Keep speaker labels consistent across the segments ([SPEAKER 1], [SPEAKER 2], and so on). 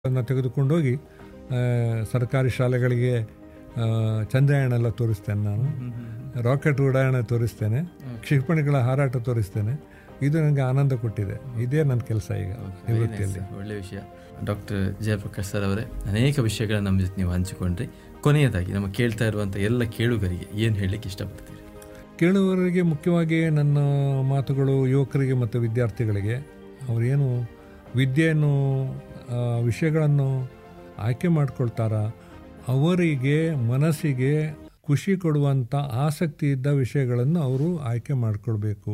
[SPEAKER 1] ಅನ್ನು ತೆಗೆದುಕೊಂಡೋಗಿ ಆ, ಸರ್ಕಾರಿ ಶಾಲೆಗಳಿಗೆ ಆ, ಚಂದ್ರಯಾನ ಎಲ್ಲ ತೋರಿಸ್ತೇನೆ ನಾನು ರಾಕೆಟ್ ಉಡಾಯಣ ತೋರಿಸ್ತೇನೆ ಕ್ಷಿಪಣಿಗಳ ಹಾರಾಟ ತೋರಿಸ್ತೇನೆ ಇದು ನನಗೆ ಆನಂದ ಕೊಟ್ಟಿದೆ ಇದೇ ನನ್ನ ಕೆಲಸ ಈಗ ನಿವೃತ್ತಿಯಲ್ಲಿ
[SPEAKER 2] ಒಳ್ಳೆ ವಿಷಯ ಡಾಕ್ಟರ್ ಜಯಪ್ರಕಾಶ್ ಸರ್ ಅವರೇ ಅನೇಕ ವಿಷಯಗಳನ್ನ ನಮ್ಮ ಜೊತೆ ನೀವು ಹಂಚಿಕೊಂಡ್ರಿ ಕೊನೆಯದಾಗಿ ನಮ್ಮ ಕೇಳ್ತಾ ಇರುವಂಥ ಎಲ್ಲ ಕೇಳುಗರಿಗೆ ಏನು ಹೇಳಲಿಕ್ಕೆ ಇಷ್ಟಪಡ್ತೀರಿ
[SPEAKER 1] ಕೇಳುವವರಿಗೆ ಮುಖ್ಯವಾಗಿ ನನ್ನ ಮಾತುಗಳು ಯುವಕರಿಗೆ ಮತ್ತು ವಿದ್ಯಾರ್ಥಿಗಳಿಗೆ ಅವರೇನು ವಿದ್ಯೆಯನ್ನು ಆ, ವಿಷಯಗಳನ್ನು ಆಯ್ಕೆ ಮಾಡ್ಕೊಳ್ತಾರ ಅವರಿಗೆ ಮನಸ್ಸಿಗೆ ಖುಷಿ ಕೊಡುವಂಥ ಆಸಕ್ತಿ ಇದ್ದ ವಿಷಯಗಳನ್ನು ಅವರು ಆಯ್ಕೆ ಮಾಡಿಕೊಳ್ಬೇಕು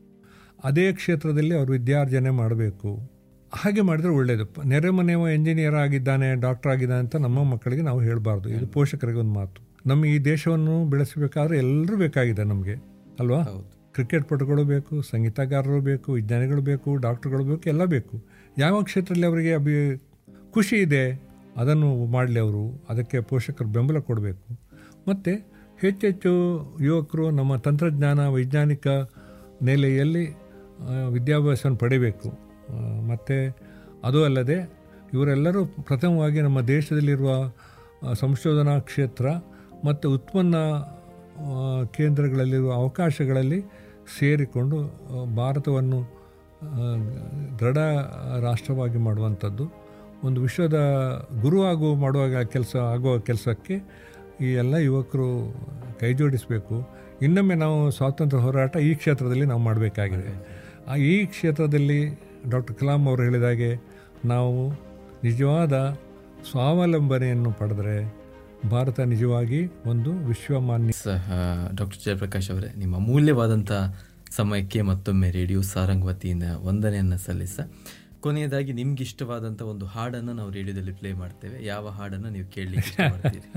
[SPEAKER 1] ಅದೇ ಕ್ಷೇತ್ರದಲ್ಲಿ ಅವರು ವಿದ್ಯಾರ್ಜನೆ ಮಾಡಬೇಕು ಹಾಗೆ ಮಾಡಿದರೆ ಒಳ್ಳೆಯದು ಪ- ನೆರೆ ಮನೆಯವ ಎಂಜಿನಿಯರ್ ಆಗಿದ್ದಾನೆ ಡಾಕ್ಟರ್ ಆಗಿದ್ದಾನೆ ಅಂತ ನಮ್ಮ ಮಕ್ಕಳಿಗೆ ನಾವು ಹೇಳಬಾರ್ದು ಇದು ಪೋಷಕರಿಗೆ ಒಂದು ಮಾತು ನಮ್ಮ ಈ ದೇಶವನ್ನು ಬೆಳೆಸಬೇಕಾದ್ರೆ ಎಲ್ಲರೂ ಬೇಕಾಗಿದೆ ನಮಗೆ ಅಲ್ವಾ
[SPEAKER 2] ಹೌದು
[SPEAKER 1] ಕ್ರಿಕೆಟ್ ಪಟುಗಳು ಬೇಕು ಸಂಗೀತಗಾರರು ಬೇಕು ವಿಜ್ಞಾನಿಗಳು ಬೇಕು ಡಾಕ್ಟರ್ಗಳು ಬೇಕು ಎಲ್ಲ ಬೇಕು ಯಾವ ಕ್ಷೇತ್ರದಲ್ಲಿ ಅವರಿಗೆ ಅಭಿ ಖುಷಿ ಇದೆ ಅದನ್ನು ಮಾಡಲಿ ಅವರು ಅದಕ್ಕೆ ಪೋಷಕರು ಬೆಂಬಲ ಕೊಡಬೇಕು ಮತ್ತು ಹೆಚ್ಚೆಚ್ಚು ಯುವಕರು ನಮ್ಮ ತಂತ್ರಜ್ಞಾನ ವೈಜ್ಞಾನಿಕ ನೆಲೆಯಲ್ಲಿ ಆ, ವಿದ್ಯಾಭ್ಯಾಸವನ್ನು ಪಡಿಬೇಕು ಮತ್ತು ಅದು ಅಲ್ಲದೆ ಇವರೆಲ್ಲರೂ ಪ್ರಥಮವಾಗಿ ನಮ್ಮ ದೇಶದಲ್ಲಿರುವ ಆ, ಸಂಶೋಧನಾ ಕ್ಷೇತ್ರ ಮತ್ತು ಉತ್ಪನ್ನ ಆ, ಕೇಂದ್ರಗಳಲ್ಲಿರುವ ಅವಕಾಶಗಳಲ್ಲಿ ಸೇರಿಕೊಂಡು ಆ, ಭಾರತವನ್ನು ಆ, ದೃಢ ರಾಷ್ಟ್ರವಾಗಿ ಮಾಡುವಂಥದ್ದು ಒಂದು ವಿಶ್ವದ ಗುರು ಆಗುವ ಮಾಡುವಾಗ ಕೆಲಸ ಆಗುವ ಕೆಲಸಕ್ಕೆ ಈ ಎಲ್ಲ ಯುವಕರು ಕೈ ಜೋಡಿಸಬೇಕು ಇನ್ನೊಮ್ಮೆ ನಾವು ಸ್ವಾತಂತ್ರ್ಯ ಹೋರಾಟ ಈ ಕ್ಷೇತ್ರದಲ್ಲಿ ನಾವು ಮಾಡಬೇಕಾಗಿದೆ ಆ ಈ ಕ್ಷೇತ್ರದಲ್ಲಿ ಡಾಕ್ಟರ್ ಕಲಾಂ ಅವರು ಹೇಳಿದ ಹಾಗೆ ನಾವು ನಿಜವಾದ ಸ್ವಾವಲಂಬನೆಯನ್ನು ಪಡೆದರೆ ಭಾರತ ನಿಜವಾಗಿ ಒಂದು ವಿಶ್ವಮಾನ್ಯ
[SPEAKER 2] ಸಹ ಡಾಕ್ಟರ್ ಜಯಪ್ರಕಾಶ್ ಅವರೇ ನಿಮ್ಮ ಅಮೂಲ್ಯವಾದಂಥ ಸಮಯಕ್ಕೆ ಮತ್ತೊಮ್ಮೆ ರೇಡಿಯೋ ಸಾರಂಗ್ ವತಿಯಿಂದ ವಂದನೆಯನ್ನು ಸಲ್ಲಿಸ ಕೊನೆಯದಾಗಿ ನಿಮ್ಗೆ ಇಷ್ಟವಾದಂಥ ಒಂದು ಹಾಡನ್ನು ನಾವು ರೇಡಿಯೋದಲ್ಲಿ ಪ್ಲೇ ಮಾಡ್ತೇವೆ ಯಾವ ಹಾಡನ್ನು ನೀವು ಕೇಳಲಿಕ್ಕೆ ಇಷ್ಟಪಡ್ತೀರಿ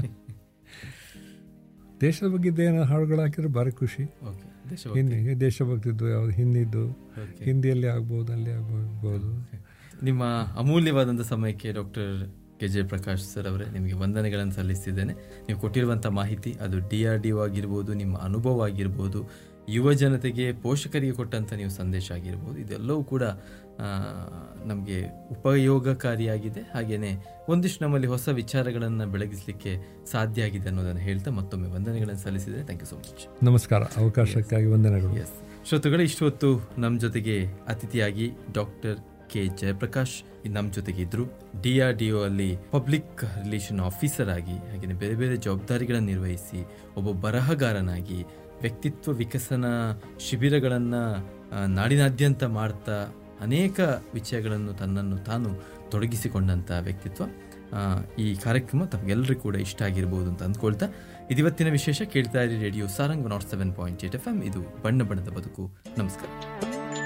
[SPEAKER 1] ದೇಶದ ಬಗ್ಗೆ ಇದ್ದೇನೋ ಹಾಡುಗಳು ಹಾಕಿದ್ರೆ ಭಾರಿ ಖುಷಿ
[SPEAKER 2] ಓಕೆ ದೇಶ
[SPEAKER 1] ಹಿಂದಿ ದೇಶಭಕ್ತಿದ್ದು ಯಾವುದು ಹಿಂದಿದ್ದು
[SPEAKER 2] Okay.
[SPEAKER 1] ಹಿಂದಿಯಲ್ಲಿ ಆಗ್ಬೋದು ಅಲ್ಲಿ ಆಗ್ಬೋದು
[SPEAKER 2] ನಿಮ್ಮ ಅಮೂಲ್ಯವಾದಂಥ ಸಮಯಕ್ಕೆ doctor K J Prakash sir ಅವರೇ ನಿಮಗೆ ವಂದನೆಗಳನ್ನು ಸಲ್ಲಿಸ್ತಿದ್ದೇನೆ ನೀವು ಕೊಟ್ಟಿರುವಂಥ ಮಾಹಿತಿ ಅದು ಡಿ ಆರ್ ಡಿ ಒ ಆಗಿರ್ಬೋದು ನಿಮ್ಮ ಅನುಭವ ಆಗಿರ್ಬೋದು ಯುವ ಜನತೆಗೆ ಪೋಷಕರಿಗೆ ಕೊಟ್ಟಂಥ ನೀವು ಸಂದೇಶ ಆಗಿರ್ಬೋದು ಇದೆಲ್ಲವೂ ಕೂಡ ನಮಗೆ ಉಪಯೋಗಕಾರಿಯಾಗಿದೆ ಹಾಗೆಯೇ ಒಂದಿಷ್ಟು ನಮ್ಮಲ್ಲಿ ಹೊಸ ವಿಚಾರಗಳನ್ನು ಬೆಳಗಿಸಲಿಕ್ಕೆ ಸಾಧ್ಯ ಆಗಿದೆ ಅನ್ನೋದನ್ನು ಹೇಳ್ತಾ ಮತ್ತೊಮ್ಮೆ ವಂದನೆಗಳನ್ನು ಸಲ್ಲಿಸಿದ್ದೇನೆ ಥ್ಯಾಂಕ್ ಯು ಸೊ ಮಚ್
[SPEAKER 1] ನಮಸ್ಕಾರ ಅವಕಾಶಕ್ಕಾಗಿ ವಂದನೆಗಳು
[SPEAKER 2] ಎಸ್ ಶ್ರೋತೃಗಳೇ ಇಷ್ಟೊತ್ತು ನಮ್ಮ ಜೊತೆಗೆ ಅತಿಥಿಯಾಗಿ ಡಾಕ್ಟರ್ ಕೆ ಜಯಪ್ರಕಾಶ್ ನಮ್ಮ ಜೊತೆಗೆ ಇದ್ರು ಡಿ ಆರ್ ಡಿ ಒ ಅಲ್ಲಿ ಪಬ್ಲಿಕ್ ರಿಲೇಷನ್ ಆಫೀಸರ್ ಆಗಿ ಹಾಗೆಯೇ ಬೇರೆ ಬೇರೆ ಜವಾಬ್ದಾರಿಗಳನ್ನು ನಿರ್ವಹಿಸಿ ಒಬ್ಬ ಬರಹಗಾರನಾಗಿ ವ್ಯಕ್ತಿತ್ವ ವಿಕಸನ ಶಿಬಿರಗಳನ್ನು ನಾಡಿನಾದ್ಯಂತ ಮಾಡ್ತಾ ಅನೇಕ ವಿಷಯಗಳನ್ನು ತನ್ನನ್ನು ತಾನು ತೊಡಗಿಸಿಕೊಂಡಂಥ ವ್ಯಕ್ತಿತ್ವ ಆ, ಈ ಕಾರ್ಯಕ್ರಮ ತಮಗೆಲ್ಲರಿಗೂ ಕೂಡ ಇಷ್ಟ ಆಗಿರ್ಬೋದು ಅಂತ ಅಂದ್ಕೊಳ್ತಾ ಇದಿವತ್ತಿನ ವಿಶೇಷ ಕೇಳ್ತಾ ಇರಿ radio Sarang nought seven point eight F M ಇದು ಬಣ್ಣ ಬಣ್ಣದ ಬದುಕು ನಮಸ್ಕಾರ